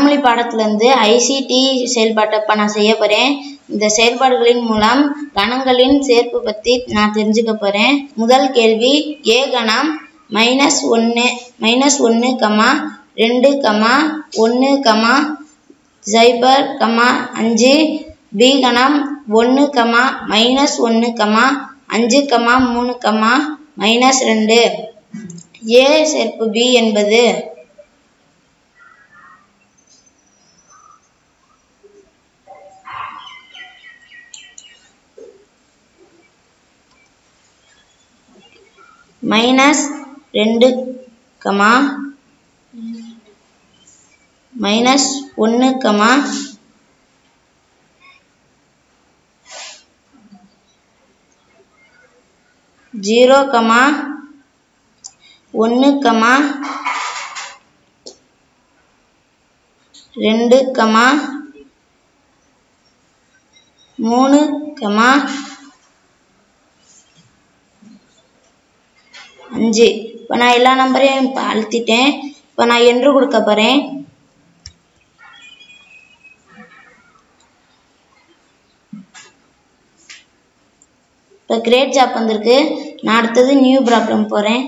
கணமொழி பாடத்திலிருந்து ICT செயல்பாட்டை இப்போ நான் செய்ய போகிறேன் இந்த செயல்பாடுகளின் மூலம் கணங்களின் சேர்ப்பு பற்றி நான் தெரிஞ்சுக்க போகிறேன் முதல் கேள்வி ஏ கணம் மைனஸ் ஒன்று மைனஸ் ஒன்று கமா ரெண்டு கமா ஒன்று கமா சைபர் கமா அஞ்சு பி கணம் ஒன்று கமா மைனஸ் ஒன்று கமா அஞ்சு கமா மூணு கமா மைனஸ் ரெண்டு ஏ சேர்ப்பு பி என்பது மைனஸ் ரெண்டு கமா மைனஸ் ஒன்று கமா ஜீரோ கமா ஒன்று கமா ரெண்டு கமா மூணு கமா அஞ்சு இப்போ நான் எல்லா நம்பரையும் இப்போ அழுத்திட்டேன் இப்போ நான் என்று கொடுக்க போகிறேன் இப்போ கிரேட் ஜாப் வந்திருக்கு நான் அடுத்தது நியூ ப்ராப்ளம் போகிறேன்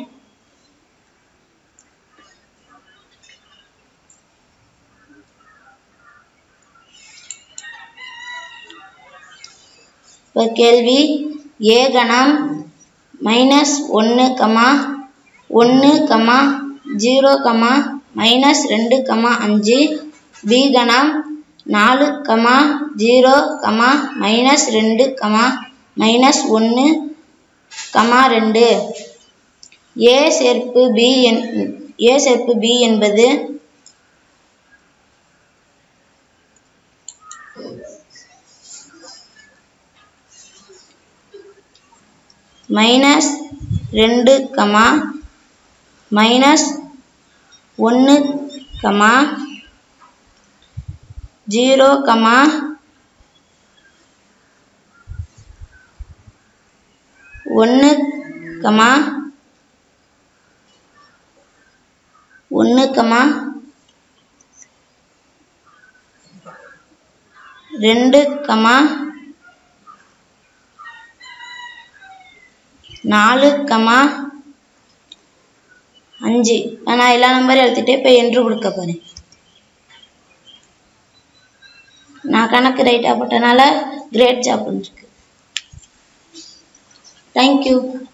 இப்போ கேள்வி ஏ கணம் மைனஸ் ஒன்று கமா ஒன்று கமா ஜீரோ கமா மைனஸ் ரெண்டு கமா அஞ்சு பி கணம் நாலு கமா ஜீரோ கமா மைனஸ் ரெண்டு கமா மைனஸ் ஒன்று கமா ரெண்டு ஏ சேர்ப்பு பி என் ஏ சேர்ப்பு பி என்பது மைனஸ் ரெண்டு கமா மைனஸ் ஒன்று கமா ஜீரோ கமா ஒன்று கமா ஒன்று கமா ரெண்டு கமா நாலு கமா அஞ்சு நான் எல்லா நம்பரையும் எழுதிட்டு இப்போ என்று கொடுக்க போகிறேன் நான் கணக்கு ரைட்டாக போட்டனால கிரேட் ஜாப் இருக்கு தேங்க்யூ